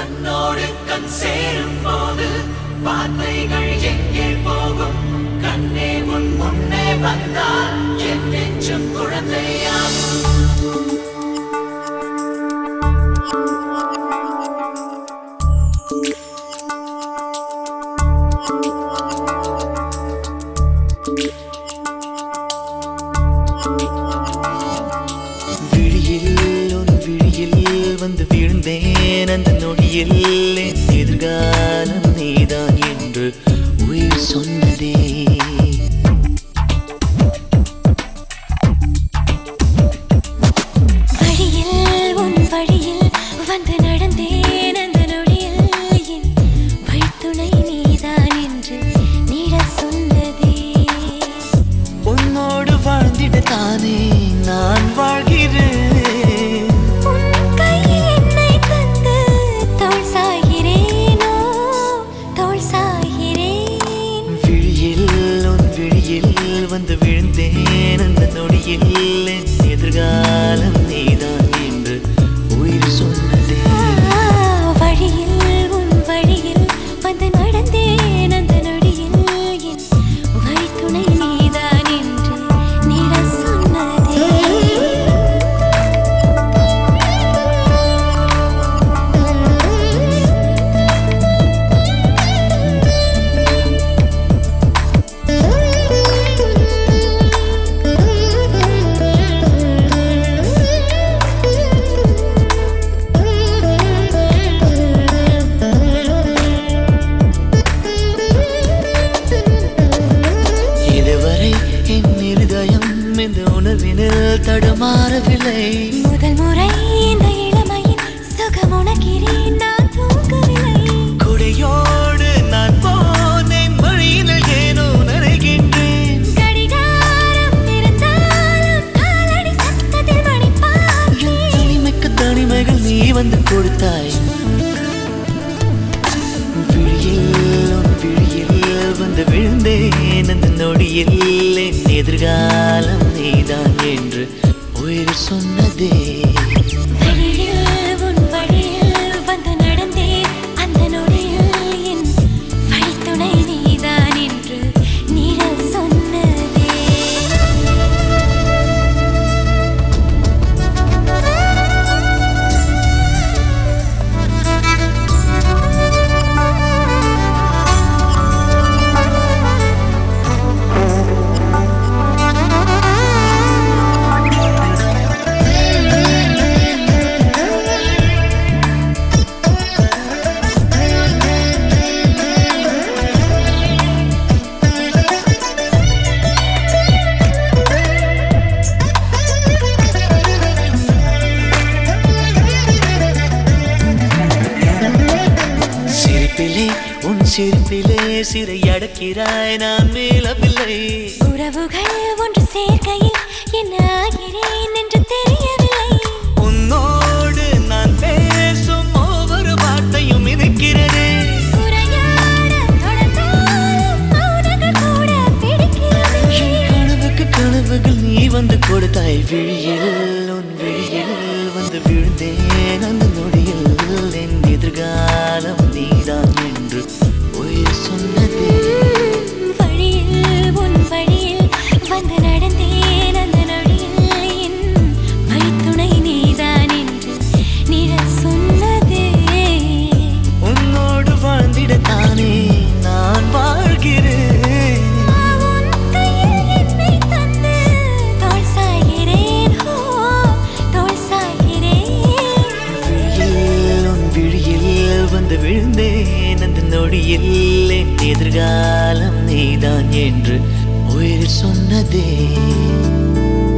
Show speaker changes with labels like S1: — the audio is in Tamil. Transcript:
S1: கண்ணோடு கண் சேரும் போது வார்த்தைகள் எங்கே போகும் கண்ணே உன் முன்னே வந்தால் என் நெஞ்சம் குழந்தையாகும்
S2: விழியில் உன் விழியில் வந்து வீழ்ந்தேன் அந்த நொடியில் என் எதிர்காலம் நீதான் என்று உயிர் சொன்னதே
S3: வழியில் உன் வழியில் வந்து நடந்தேன் அந்த நொடியில் என் வழித்துணை நீதான் என்று நீடச் சொன்னதே
S2: உன்னோடு வாழ்ந்திட தானே நான் வாழ்கிறேன்
S3: உன் கையில் என்னை தந்து தோள் சாய்கிறேனோ தோள் சாய்கிறேன்
S2: விழியில் உன் விழியில் வந்து விழுந்தேன் அந்த நொடியில் என் எதிர்காலம் நீதான் என்று உயிர் சொன்னதே
S3: ஆ, வழியில் உன் வழியில் வந்து நடந்தேன் அந்த நொடியில் என் வழித்துணை நீதான் என்று நீடச் சொன்னதே
S2: இதுவரை என் இருதயம் இந்த உணர்வினில் தடுமாறவில்லை
S3: முதல் முறை இந்த இளமையின் சுகம் உணக்கிறேன் நான் தூங்கவில்லை
S2: கொடையோடு நான் போனேன் வழியினில் ஏனோ நனைகின்றேன்
S3: கடிகாரம் இருந்தாலும் காலடி சத்தத்தில் மணி
S2: என்
S3: பார்த்தேன்
S2: தனிமைக்கு தனிமைகள் நீ வந்து கொடுத்தாய் விழியில் உன் விழியில் வந்து விழுந்தேன் அந்த நொடியில் என் எதிர்காலம் நீதான் என்று உயிர் சொன்னதே
S3: வழியில் உன் வழியில் வந்து நடந்தேன் அந்த நொடியில் என் வழித்துணை நீதான் என்று நீடச் சொன்னதே
S2: சிரிப்பிலே உன் சிரிப்பிலே சிறை அடக்கிறாய் நான் மேலவில்லை
S3: உறவுகள் ஒன்று சேர்க்கையில் என்ன ஆகிறேன் என்று தெரியவில்லை
S2: உன்னோடு நான் பேசும் ஒவ்வொரு வார்த்தையும் இருக்கிறதே
S3: உரையாட தொடர்ந்தாலும் மௌனங்கள் கூட பிடிக்கிறது
S2: கனவுக்கு கனவுகள் நீ வந்து கொடுத்தாய் விழியில் உன் விழியில் வந்து விழுந்தேன் அந்த நொடியில் என் எதிர்காலம் நீதான் என்று உயிர் சொன்னதே
S3: வழியில் உன் வழியில் வந்து நடந்தேன் அந்த நொடியில் என் வழித்துணை நீதான் என்று நீடச் சொன்னதே
S2: உன்னோடு வாழ்ந்திடத்தானே நான் வாழ்கிறேன்
S3: உன் கையில் என்னை தந்து தோள் சாய்கிறேன் ஹோ தோள் சாய்கிறேன்
S2: விழியில் உன் விழியில் வந்து விழுந்தேன் அந்த நொடியில் என் எதிர்காலம் நீதான் என்று உயிர் சொன்னதே